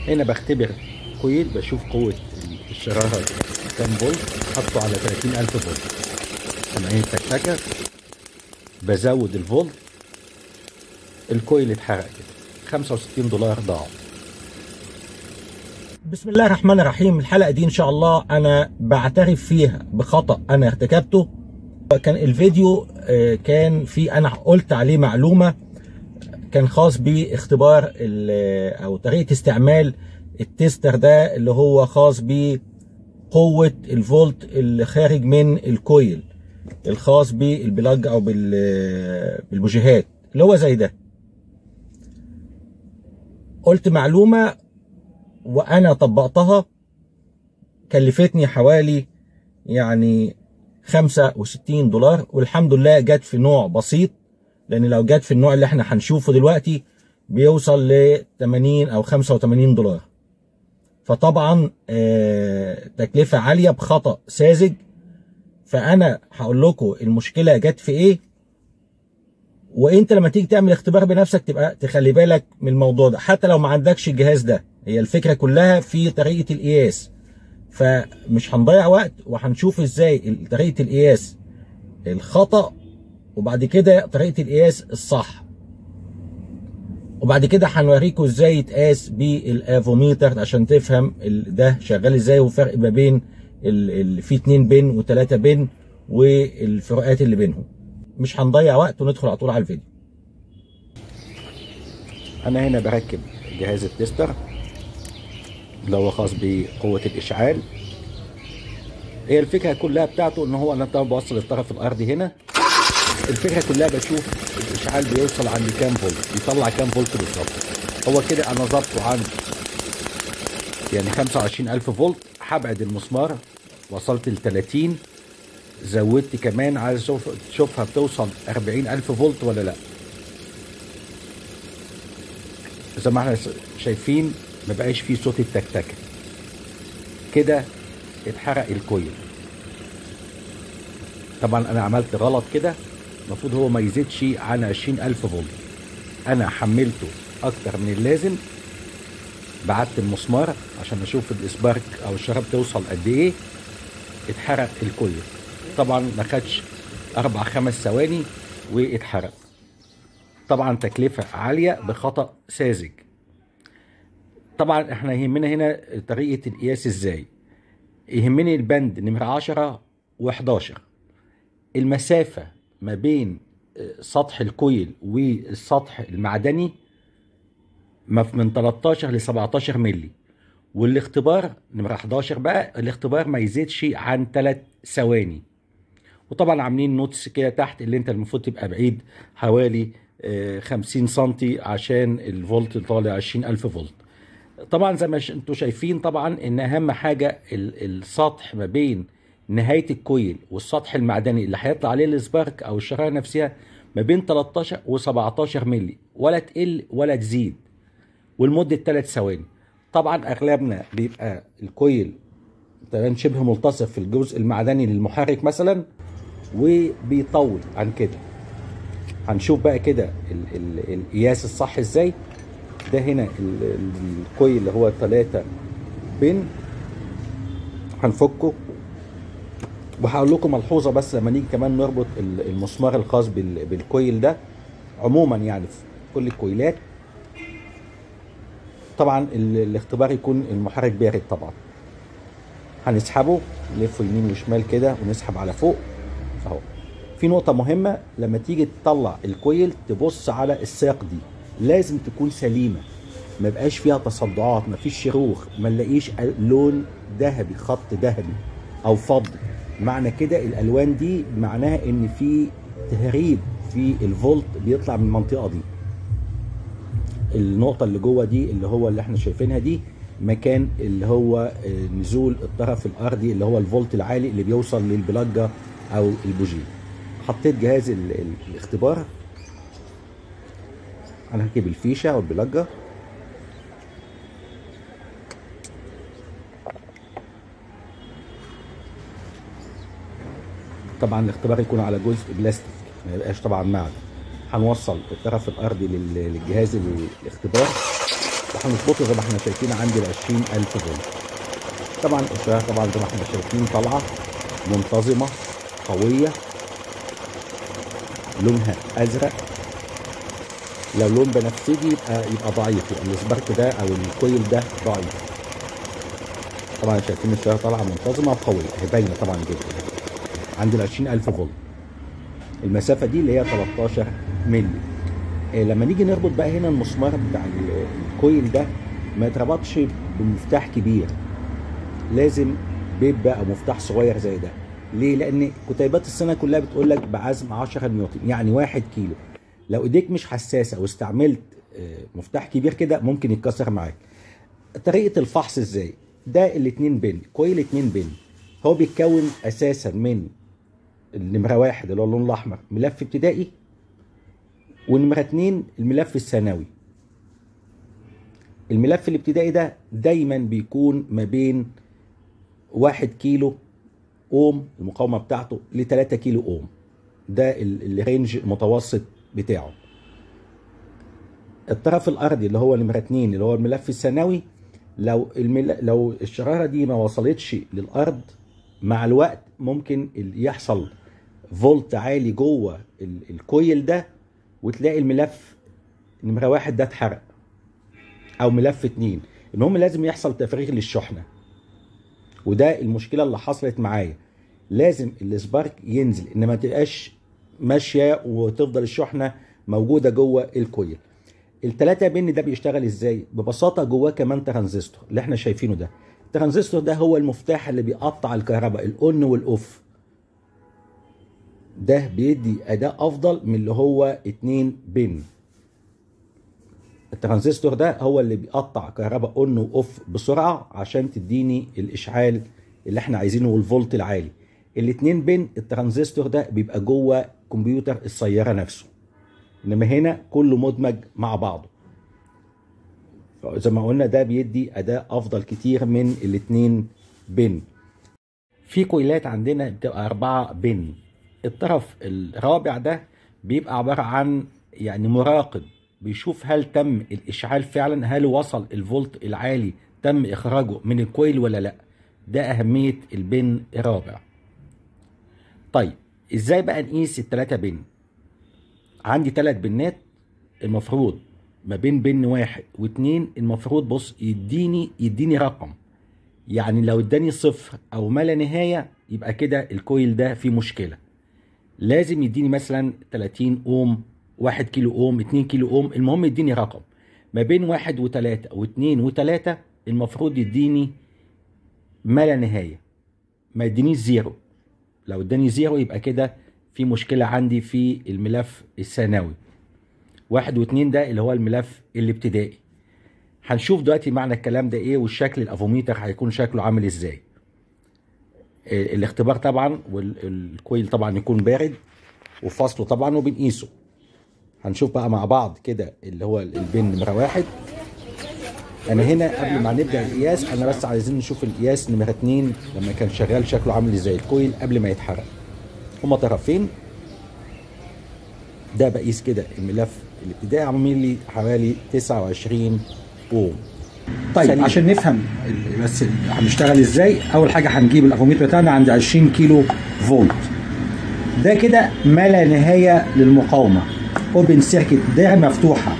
هنا بختبر كويل بشوف قوة الشرارة كام فولت حطه على 30000 فولت سامعين التكتكة بزود الفولت الكويل اتحرق كده 65 دولار ضاعوا بسم الله الرحمن الرحيم الحلقة دي إن شاء الله أنا بعترف فيها بخطأ أنا ارتكبته كان الفيديو آه، كان في أنا قلت عليه معلومة كان خاص باختبار ال- أو طريقة استعمال التستر ده اللي هو خاص بقوة الفولت اللي خارج من الكويل الخاص بالبلاج أو بال- بالبوجيهات اللي هو زي ده قلت معلومة وانا طبقتها كلفتني حوالي يعني 65 دولار والحمد لله جت في نوع بسيط لان لو جت في النوع اللي احنا هنشوفه دلوقتي بيوصل ل 80 او 85 دولار فطبعا آه، تكلفة عالية بخطأ ساذج فانا هقول لكم المشكلة جت في ايه وانت لما تيجي تعمل اختبار بنفسك تبقى تخلي بالك من الموضوع ده حتى لو ما عندكش الجهاز ده هي الفكره كلها في طريقه القياس فمش هنضيع وقت وهنشوف ازاي طريقه القياس الخطا وبعد كده طريقه القياس الصح وبعد كده هنوريكم ازاي يتقاس بالافوميتر عشان تفهم ال- ده شغال ازاي والفرق ما بين ال... ال... في 2 بن و3 بن والفروقات اللي بينهم مش هنضيع وقت وندخل على طول على الفيديو انا هنا بركب جهاز التستر اللي هو خاص بقوة الاشعال هي الفكرة كلها بتاعته ان هو انا طبعا بوصل الطرف الارضي هنا الفكرة كلها بشوف الاشعال بيوصل عند كام فولت بيطلع كام فولت بالظبط هو كده انا ظبطه عند يعني 25000 فولت هبعد المسمار وصلت ل 30 زودت كمان عايز اشوف تشوفها بتوصل 40000 فولت ولا لا زي ما احنا شايفين ما بقاش فيه صوت التكتكه كده اتحرق الكويل طبعا انا عملت غلط كده المفروض هو ما يزيدش عن 20000 فولت انا حملته اكتر من اللازم بعدت المسمار عشان اشوف الاسبارك او الشراب توصل قد ايه اتحرق الكويل طبعا ما خدش اربع خمس ثواني واتحرق طبعا تكلفة عالية بخطأ ساذج طبعا احنا يهمنا هنا طريقة القياس ازاي يهمني البند نمرة 10 و11 المسافة ما بين آه، سطح الكويل والسطح المعدني مف- من 13 ل 17 ملي والاختبار نمرة 11 بقى الاختبار ما يزيدش عن 3 ثواني وطبعا عاملين نوتس كده تحت اللي انت المفروض تبقى بعيد حوالي آه، 50 سنتي عشان الفولت طالع 20000 فولت طبعا زي ما ش- انتوا شايفين طبعا ان اهم حاجه ال- السطح ما بين نهايه الكويل والسطح المعدني اللي هيطلع عليه السبارك او الشرايح نفسها ما بين 13 و17 ملي ولا تقل ولا تزيد ولمده 3 ثواني طبعا اغلبنا بيبقى الكويل تمام شبه ملتصق في الجزء المعدني للمحرك مثلا وبيطول عن كده هنشوف بقى كده ال- ال- القياس الصح ازاي ده هنا ال- ال- الكويل اللي هو 3 بن هنفكه وهقول لكم ملحوظه بس لما نيجي كمان نربط ال- المسمار الخاص بال- بالكويل ده عموما يعني في كل الكويلات طبعا ال- الاختبار يكون المحرك بارد طبعا هنسحبه نلفه يمين وشمال كده ونسحب على فوق اهو في نقطة مهمة لما تيجي تطلع الكويل تبص على الساق دي لازم تكون سليمة ما بقاش فيها تصدعات ما فيش شروخ ما نلاقيش لون ذهبي خط ذهبي او فضي معنى كده الالوان دي معناها ان في تهريب في الفولت بيطلع من المنطقة دي النقطة اللي جوه دي اللي هو اللي احنا شايفينها دي مكان اللي هو آه، نزول الطرف الارضي اللي هو الفولت العالي اللي بيوصل للبلاجة او البوجيه حطيت جهاز ال- ال- الاختبار انا هجيب الفيشة والبلاجة طبعا الاختبار يكون على جزء بلاستيك ما يبقاش طبعا معدن هنوصل الطرف الارضي لل- للجهاز ال- الاختبار هنظبطه زي ما احنا شايفين عند ال 20000 فولت طبعا الشريحه طبعا زي ما احنا شايفين طالعه منتظمه قويه لونها ازرق لو لون بنفسجي يبقى يبقى ضعيف يبقى السبارك ده او الكويل ده ضعيف طبعا شايفين الشريحه طالعه منتظمه وقويه هي باينه طبعا جدا عند ال 20000 فولت المسافه دي اللي هي 13 مللي إيه لما نيجي نربط بقى هنا المسمار بتاع ال- الكويل ده ما يتربطش بمفتاح كبير لازم بيب بقى مفتاح صغير زي ده ليه لان كتيبات السنه كلها بتقول لك بعزم 10 نيوتن يعني 1 كيلو لو ايديك مش حساسه واستعملت آه، مفتاح كبير كده ممكن يتكسر معاك طريقه الفحص ازاي ده الاتنين بن كويل اتنين بن هو بيتكون اساسا من النمره واحد اللي هو اللون الاحمر ملف ابتدائي ونمره اتنين الملف الثانوي الملف الابتدائي ده دايما بيكون ما بين واحد كيلو اوم المقاومه بتاعته ل 3 كيلو اوم ده ال- الرينج المتوسط بتاعه الطرف الارضي اللي هو نمره اتنين اللي هو الملف الثانوي لو المل... لو الشراره دي ما وصلتش للارض مع الوقت ممكن ال- يحصل فولت عالي جوه ال- الكويل ده وتلاقي الملف نمره واحد ده اتحرق او ملف اتنين المهم لازم يحصل تفريغ للشحنه وده المشكله اللي حصلت معايا لازم السبارك ينزل ان ما تبقاش ماشيه وتفضل الشحنه موجوده جوه الكويل التلاتة بن ده بيشتغل ازاي ببساطه جواه كمان ترانزستور اللي احنا شايفينه ده الترانزستور ده هو المفتاح اللي بيقطع الكهرباء الاون والاوف ده بيدي اداء افضل من اللي هو اتنين بن الترانزستور ده هو اللي بيقطع كهرباء اون واوف بسرعه عشان تديني الاشعال اللي احنا عايزينه والفولت العالي الاتنين بين الترانزستور ده بيبقى جوه كمبيوتر السياره نفسه انما هنا كله مدمج مع بعضه زي ما قلنا ده بيدي اداء افضل كتير من الاتنين بن في كويلات عندنا بتبقى أربعة بن الطرف الرابع ده بيبقى عبارة عن يعني مراقب بيشوف هل تم الإشعال فعلا هل وصل الفولت العالي تم إخراجه من الكويل ولا لأ ده أهمية البن الرابع طيب إزاي بقى نقيس التلاتة بن عندي تلات بنات المفروض ما بين بن واحد واتنين المفروض بص يديني يديني رقم يعني لو اداني صفر او ما لا نهايه يبقى كده الكويل ده فيه مشكله لازم يديني مثلا 30 اوم 1 كيلو اوم 2 كيلو اوم المهم يديني رقم ما بين واحد وتلاتة واثنين وتلاتة المفروض يديني ما لا نهايه ما يدينيش زيرو لو اداني زيرو يبقى كده في مشكله عندي في الملف الثانوي واحد واثنين ده اللي هو الملف الابتدائي هنشوف دلوقتي معنى الكلام ده ايه والشكل الافوميتر هيكون شكله عامل ازاي آه، الاختبار طبعا والكويل طبعا يكون بارد وفصله طبعا وبنقيسه هنشوف بقى مع بعض كده اللي هو البن نمره واحد انا هنا قبل ما نبدا القياس انا بس عايزين نشوف القياس نمره اتنين لما كان شغال شكله عامل ازاي الكويل قبل ما يتحرق هما طرفين ده بقيس كده الملف الابتدائي عامل لي حوالي 29 اوم طيب سليم. عشان نفهم ال- بس ال- هنشتغل ازاي اول حاجه هنجيب الافوميتر بتاعنا عند 20 كيلو فولت ده كده ما لا نهايه للمقاومه اوبن سيركت دايره مفتوحه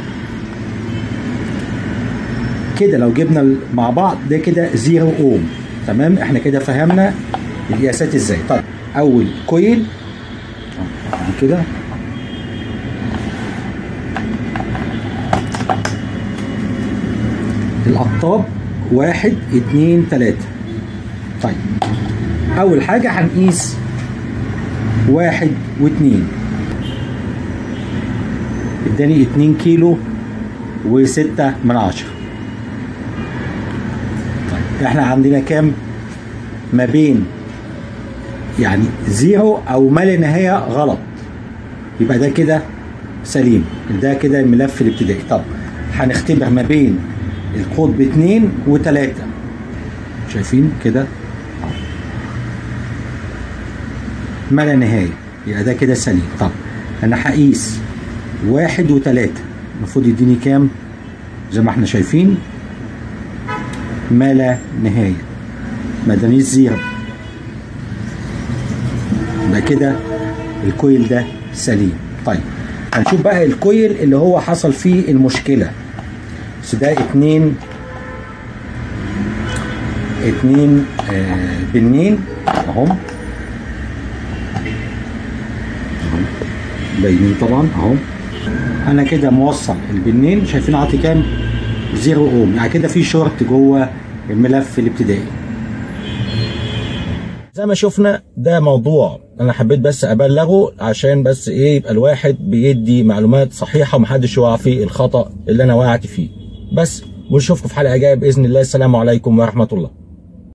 كده لو جبنا ال- مع بعض ده كده زيرو اوم تمام احنا كده فهمنا القياسات ازاي طيب اول كويل أهو كده الأقطاب واحد اتنين تلاتة طيب أول حاجة هنقيس واحد واتنين اداني اتنين كيلو وستة من عشرة طيب احنا عندنا كام ما بين يعني زيرو او ما لا نهاية غلط يبقى ده كده سليم ده كده الملف الابتدائي طب هنختبر ما بين القطب اتنين وتلاتة شايفين كده ما لا نهاية يبقى ده كده سليم طب انا هقيس واحد وتلاتة المفروض يديني كام زي ما احنا شايفين ما لا نهايه ما داميش زيرو يبقى كده الكويل ده سليم طيب هنشوف بقى الكويل اللي هو حصل فيه المشكله بس ده اتنين اتنين آه بنين اهم باينين طبعا اهو انا كده موصل البنين شايفين عاطي كام زيرو اوم يعني كده في شورت جوه الملف الابتدائي زي ما شفنا ده موضوع انا حبيت بس ابلغه عشان بس ايه يبقى الواحد بيدي معلومات صحيحه ومحدش يقع في الخطا اللي انا وقعت فيه بس ونشوفكم في حلقه جايه باذن الله السلام عليكم ورحمه الله